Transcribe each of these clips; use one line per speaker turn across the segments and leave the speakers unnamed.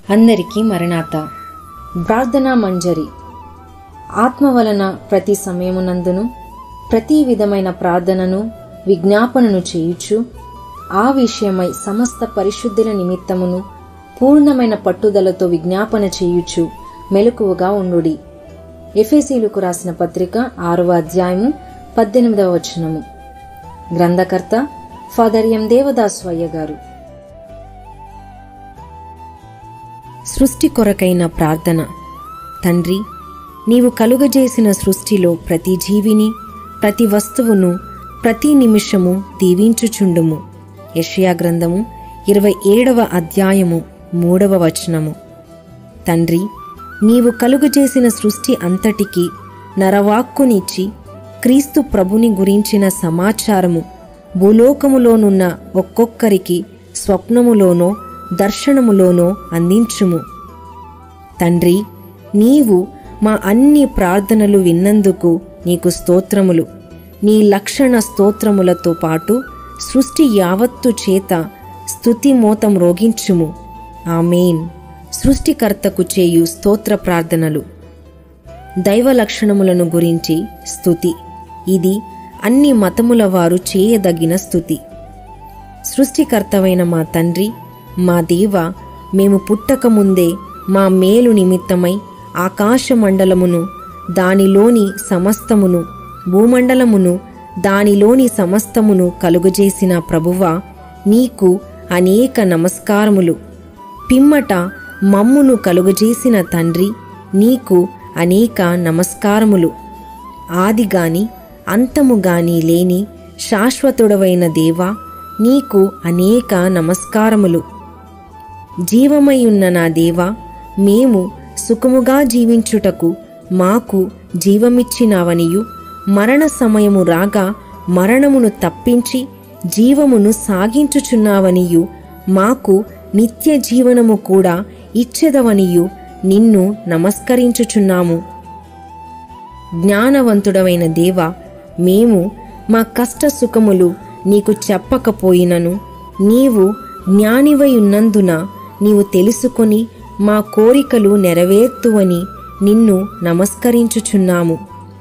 అందరికీ మరణాత ప్రార్థనా మంజరి ఆత్మ వలన ప్రతి సమయమునందును ప్రతి విధమైన ప్రార్థనను విజ్ఞాపనను చేయుచు ఆ విషయమై సమస్త పరిశుద్ధుల నిమిత్తమును పూర్ణమైన పట్టుదలతో విజ్ఞాపన చేయుచు మెలకువగా ఉండుడి ఎఫెసీలకు రాసిన పత్రిక ఆరవ అధ్యాయము పద్దెనిమిదవ వచనము గ్రంథకర్త ఫాదర్ ఎం దేవదాస్వయ్య గారు సృష్టి కొరకైన ప్రార్థన తండ్రి నీవు కలుగజేసిన సృష్టిలో ప్రతి జీవిని ప్రతి వస్తువును ప్రతి నిమిషము దీవించుచుండుము యెషయా గ్రంథము ఇరవై ఏడవ అధ్యాయము మూడవ వచనము తండ్రి నీవు కలుగజేసిన సృష్టి అంతటికి నరవాక్కునిచ్చి క్రీస్తు ప్రభుని గురించిన సమాచారము భూలోకములోనున్న ఒక్కొక్కరికి స్వప్నములోనో దర్శనములోనో అందించుము తండ్రి నీవు మా అన్ని ప్రార్థనలు విన్నందుకు నీకు స్తోత్రములు నీ లక్షణ స్తోత్రములతో పాటు సృష్టి యావత్తు చేత స్తుతి మోతం రోగించుము ఆమెన్ సృష్టికర్తకు చేయు స్తోత్ర ప్రార్థనలు దైవ లక్షణములను గురించి స్తుతి ఇది అన్ని మతముల వారు చేయదగిన స్తుతి సృష్టికర్తవైన మా తండ్రి మా దేవ మేము పుట్టకముందే మా మేలు నిమిత్తమై ఆకాశమండలమును దానిలోని సమస్తమును భూమండలమును దానిలోని సమస్తమును కలుగజేసిన ప్రభువా నీకు అనేక నమస్కారములు పిమ్మట మమ్మును కలుగజేసిన తండ్రి నీకు అనేక నమస్కారములు ఆదిగాని అంతముగాని లేని శాశ్వతుడవైన దేవా నీకు అనేక నమస్కారములు జీవమయ్యున్న నా దేవా మేము సుఖముగా జీవించుటకు మాకు జీవమిచ్చినావనియు మరణ సమయము రాగా మరణమును తప్పించి జీవమును సాగించుచున్నావనియు మాకు నిత్య జీవనము కూడా ఇచ్చెదవనియు నిన్ను నమస్కరించుచున్నాము జ్ఞానవంతుడవైన దేవా మేము మా కష్ట సుఖములు నీకు చెప్పకపోయినను నీవు జ్ఞానివై ఉన్నందున నీవు తెలుసుకొని మా కోరికలు నెరవేర్తువని నిన్ను నమస్కరించుచున్నాము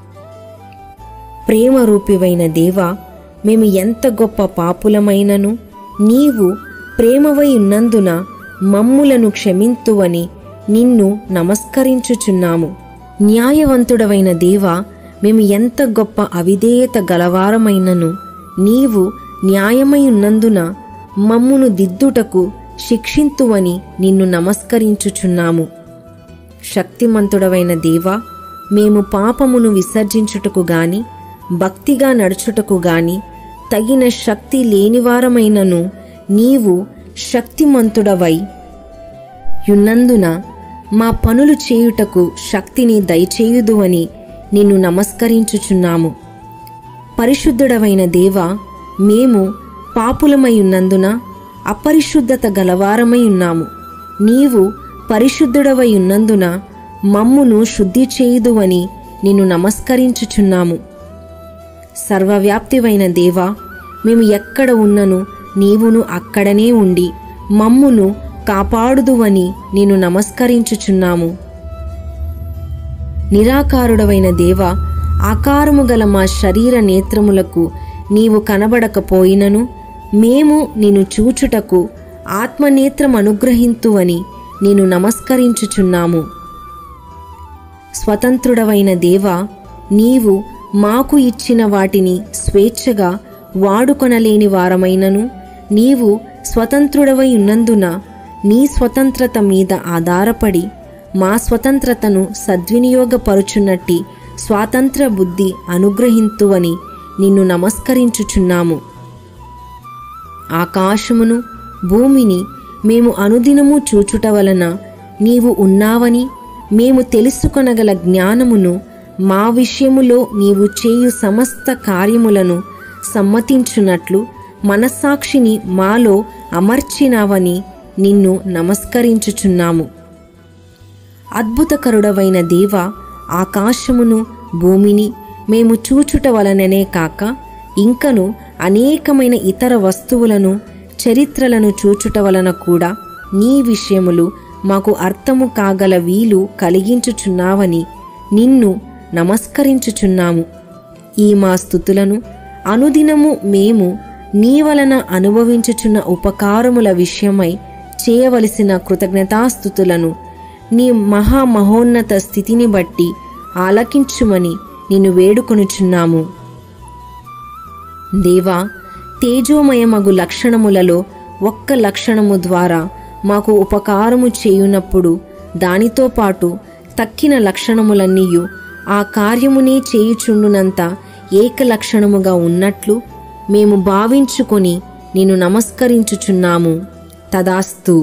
ప్రేమరూపివైన దేవా మేము ఎంత గొప్ప పాపులమైనను నీవు ప్రేమవై ఉన్నందున మమ్ములను క్షమింతువని నిన్ను నమస్కరించుచున్నాము న్యాయవంతుడవైన దేవా మేము ఎంత గొప్ప అవిధేయత గలవారమైనను నీవు న్యాయమై ఉన్నందున మమ్మును దిద్దుటకు శిక్షింతువని నిన్ను నమస్కరించుచున్నాము శక్తిమంతుడవైన దేవా మేము పాపమును విసర్జించుటకు గాని భక్తిగా నడుచుటకు గాని తగిన శక్తి లేనివారమైనను నీవు శక్తిమంతుడవై యున్నందున మా పనులు చేయుటకు శక్తిని దయచేయుదువని నిన్ను నమస్కరించుచున్నాము పరిశుద్ధుడవైన దేవా మేము పాపులమై ఉన్నందున అపరిశుద్ధత గలవారమై ఉన్నాము నీవు పరిశుద్ధుడవై ఉన్నందున మమ్మును శుద్ధి చేయుదువని నిన్ను నమస్కరించుచున్నాము సర్వవ్యాప్తివైన దేవా మేము ఎక్కడ ఉన్నను నీవును అక్కడనే ఉండి మమ్మును కాపాడుదువని నిన్ను నమస్కరించుచున్నాము నిరాకారుడవైన దేవా ఆకారము గల మా శరీర నేత్రములకు నీవు కనబడకపోయినను మేము నిన్ను చూచుటకు ఆత్మనేత్రం అనుగ్రహింతువని నేను నమస్కరించుచున్నాము స్వతంత్రుడవైన దేవా నీవు మాకు ఇచ్చిన వాటిని స్వేచ్ఛగా వాడుకొనలేని వారమైనను నీవు స్వతంత్రుడవై ఉన్నందున నీ స్వతంత్రత మీద ఆధారపడి మా స్వతంత్రతను సద్వినియోగపరుచున్నట్టి స్వాతంత్ర బుద్ధి అనుగ్రహింతువని నిన్ను నమస్కరించుచున్నాము ఆకాశమును భూమిని మేము అనుదినము చూచుట వలన నీవు ఉన్నావని మేము తెలుసుకొనగల జ్ఞానమును మా విషయములో నీవు చేయు సమస్త కార్యములను సమ్మతించున్నట్లు మనస్సాక్షిని మాలో అమర్చినావని నిన్ను నమస్కరించుచున్నాము అద్భుతకరుడవైన దేవ ఆకాశమును భూమిని మేము చూచుట వలననే కాక ఇంకను అనేకమైన ఇతర వస్తువులను చరిత్రలను చూచుట వలన కూడా నీ విషయములు మాకు అర్థము కాగల వీలు కలిగించుచున్నావని నిన్ను నమస్కరించుచున్నాము ఈ మా స్థుతులను అనుదినము మేము నీ వలన అనుభవించుచున్న ఉపకారముల విషయమై చేయవలసిన కృతజ్ఞతాస్థుతులను నీ మహామహోన్నత స్థితిని బట్టి ఆలకించుమని నిన్ను వేడుకొనుచున్నాము దేవా తేజోమయమగు లక్షణములలో ఒక్క లక్షణము ద్వారా మాకు ఉపకారము చేయునప్పుడు దానితో పాటు తక్కిన లక్షణములన్నీయు ఆ కార్యమునే చేయుచుండునంత ఏక లక్షణముగా ఉన్నట్లు మేము భావించుకొని నిన్ను నమస్కరించుచున్నాము తదాస్తు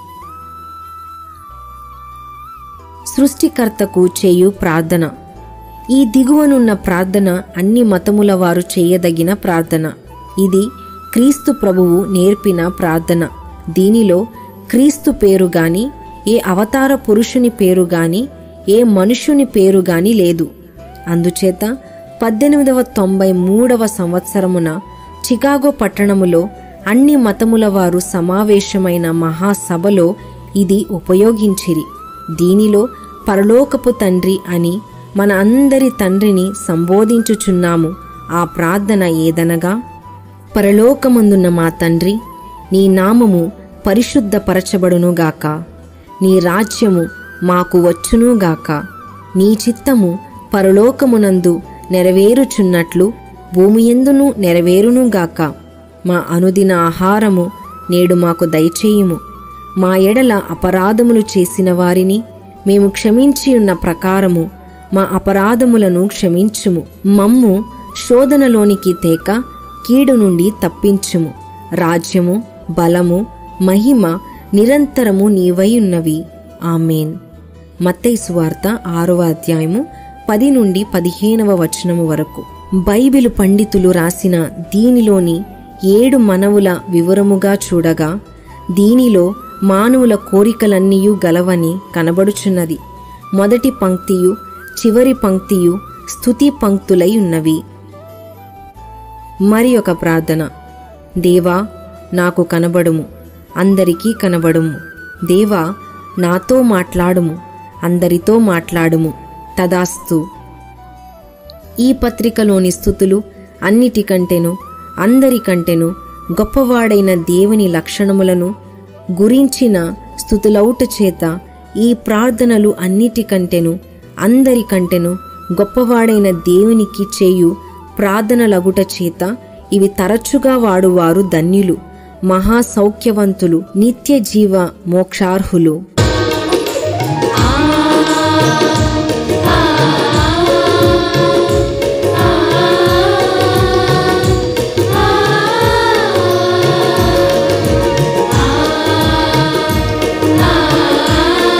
సృష్టికర్తకు చేయు ప్రార్థన ఈ దిగువనున్న ప్రార్థన అన్ని మతముల వారు చేయదగిన ప్రార్థన ఇది క్రీస్తు ప్రభువు నేర్పిన ప్రార్థన దీనిలో క్రీస్తు పేరు గాని ఏ అవతార పురుషుని పేరు గాని ఏ మనుషుని పేరు గాని లేదు అందుచేత పద్దెనిమిదవ తొంభై మూడవ సంవత్సరమున చికాగో పట్టణములో అన్ని మతముల వారు సమావేశమైన మహాసభలో ఇది ఉపయోగించిరి దీనిలో పరలోకపు తండ్రి అని మన అందరి తండ్రిని సంబోధించుచున్నాము ఆ ప్రార్థన ఏదనగా పరలోకమందున్న మా తండ్రి నీ నామము పరిశుద్ధపరచబడునుగాక నీ రాజ్యము మాకు వచ్చునుగాక నీ చిత్తము పరలోకమునందు నెరవేరుచున్నట్లు భూమియందును నెరవేరునుగాక మా అనుదిన ఆహారము నేడు మాకు దయచేయుము మా ఎడల అపరాధములు చేసిన వారిని మేము క్షమించి ఉన్న ప్రకారము మా అపరాధములను క్షమించుము మమ్ము శోధనలోనికి తేక కీడు నుండి తప్పించుము రాజ్యము బలము మహిమ నిరంతరము నీవైయున్నవి ఆమెన్ మత్తయి సువార్త ఆరవ అధ్యాయము పది నుండి పదిహేనవ వచనము వరకు బైబిలు పండితులు రాసిన దీనిలోని ఏడు మనవుల వివరముగా చూడగా దీనిలో మానవుల కోరికలన్నీయు గలవని కనబడుచున్నది మొదటి పంక్తియు చివరి పంక్తియు స్తుతి పంక్తులై ఉన్నవి మరి ఒక ప్రార్థన దేవా నాకు కనబడుము అందరికీ కనబడుము దేవా నాతో మాట్లాడుము అందరితో మాట్లాడుము తదాస్తు ఈ పత్రికలోని స్థుతులు అన్నిటికంటెను అందరికంటెను గొప్పవాడైన దేవుని లక్షణములను గురించిన స్థుతులౌట చేత ఈ ప్రార్థనలు అన్నిటికంటెను అందరికంటెను గొప్పవాడైన దేవునికి చేయు ప్రార్థనలగుట చేత ఇవి తరచుగా వాడువారు ధన్యులు మహాసౌఖ్యవంతులు నిత్య జీవ మోక్షార్హులు
ఆ